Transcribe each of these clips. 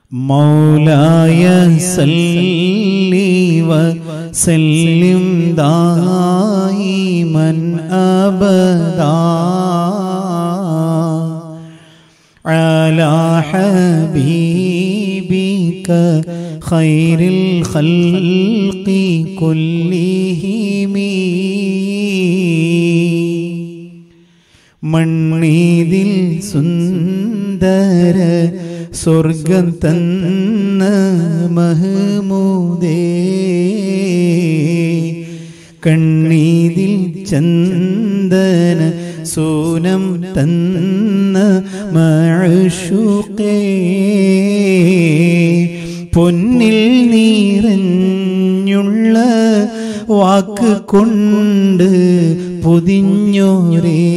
مولاي صل وسلم دائما ابدا على حبيبك خير الخلق كلهم മണ്ണീതിൽ സുന്ദര സ്വർഗം തന്ന മഹമൂദേ കണ്ണീതിൽ ചന്ദന സൂനം തന്ന മഴഷുക്കേ പൊന്നിൽ നിറഞ്ഞുള്ള വാക്ക് കൊണ്ട് പൊതിഞ്ഞോരേ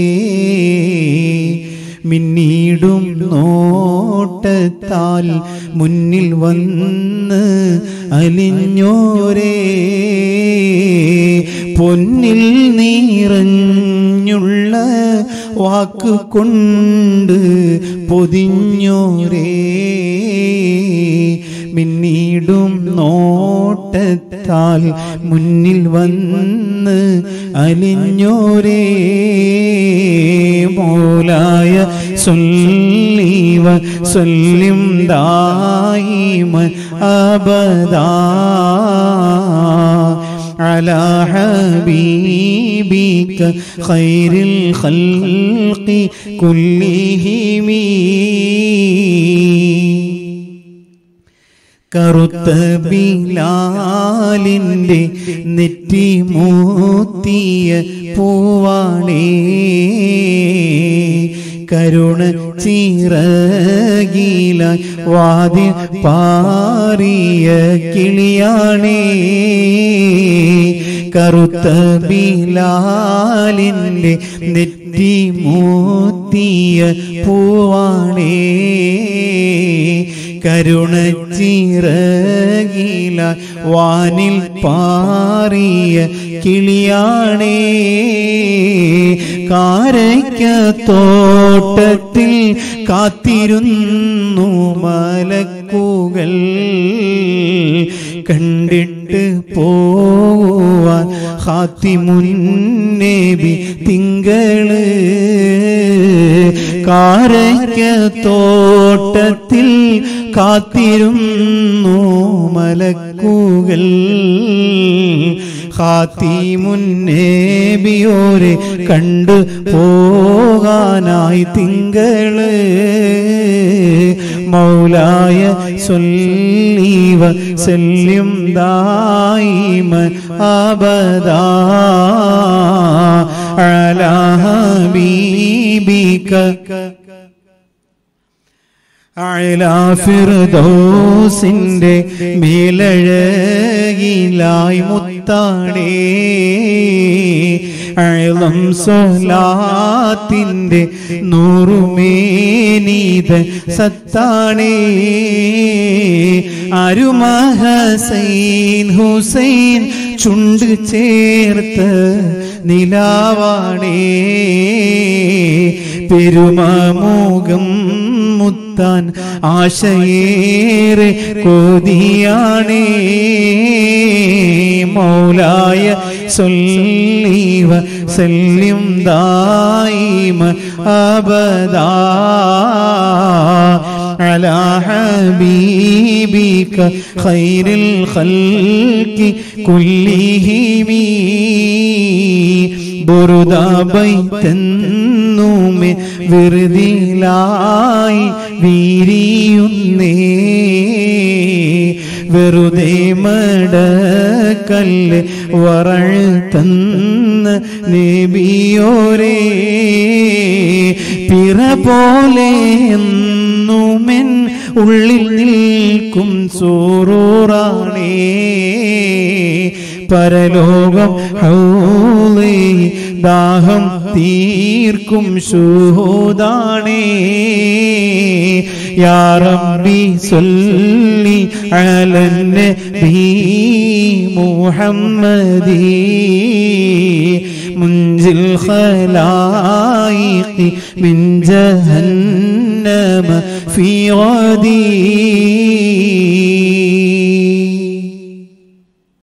മിന്നീടും നോട്ടത്താൽ മുന്നിൽ വന്ന് അലിഞ്ഞോരേ പൊന്നിൽ നിറഞ്ഞുള്ള വാക്ക് കൊണ്ട് പൊതിഞ്ഞോരേ മിന്നീടും നോട്ടത്താൽ മുന്നിൽ വന്ന് അലിഞ്ഞോരേ മോലായ സൊല്ലീവ സൊല്ലിം ദായിമ അബദാ على حبيبك خير الخلق كلهم കറുത്ത ബിലാലിൻ്റെ നെറ്റി മൂത്തിയ പൂവാണേ കരുണ ചിറകില വാതി പാറിയ കിളിയാണേ കറുത്ത ബിലാലിൻ്റെ നെറ്റി മൂത്തിയ പൂവാണേ കരുണ ചിറകില വാനിൽ പാറിയ കിളിയാണേ കാരയ്ക്ക തോട്ടത്തിൽ കാത്തിരുന്നു മലക്കുകൾ കണ്ടിട്ട് പോവാൻ ഹാത്തിമുന്നേബി തിങ്കള് കാരയ്ക്ക തോട്ടത്തിൽ കാത്തിരുന്നു മലക്കുകൾ ഹാത്തിമുന്നേബിയോരെ കണ്ടു പോകാനായി തിങ്കള് മൗലായ സൊല്ലീവ സെല്ലും ദായിമ അബദാ അലാ ഹബീബിക ഫിർദൗസിന്റെ മേലഴകിലായി മുത്താടേ അഴലം സോലാത്തിൻ്റെ നൂറുമേനീത സത്താണേ അരുമഹസൈൻ ഹുസൈൻ ചുണ്ട് ചേർത്ത് നിലാവാണേ പെരുമമോകം മുത്താൻ ആശയേറെ കൊതിയാണേ മൗലായ സൊല്ലീവ സല്യം ദായിമ അബദാ على حبيبك خير الخلق كلهم ബുറുദാ ബൈത്തന്നുമെ വെറുതിലായി വീരിയുന്നേ വെറുതെ മടക്കല്ല് വറഴ് തന്ന നബിയോരേ പിറ പോലെ എന്നുമെൻ ഉള്ളിൽ നിൽക്കും സൂറൂറാണേ പരലോകം ഹൗലേ ദാഹം തീർക്കും ശൂതാണേ يا ربي صل على النبي محمد منزل الخلائق من جهنم في غدي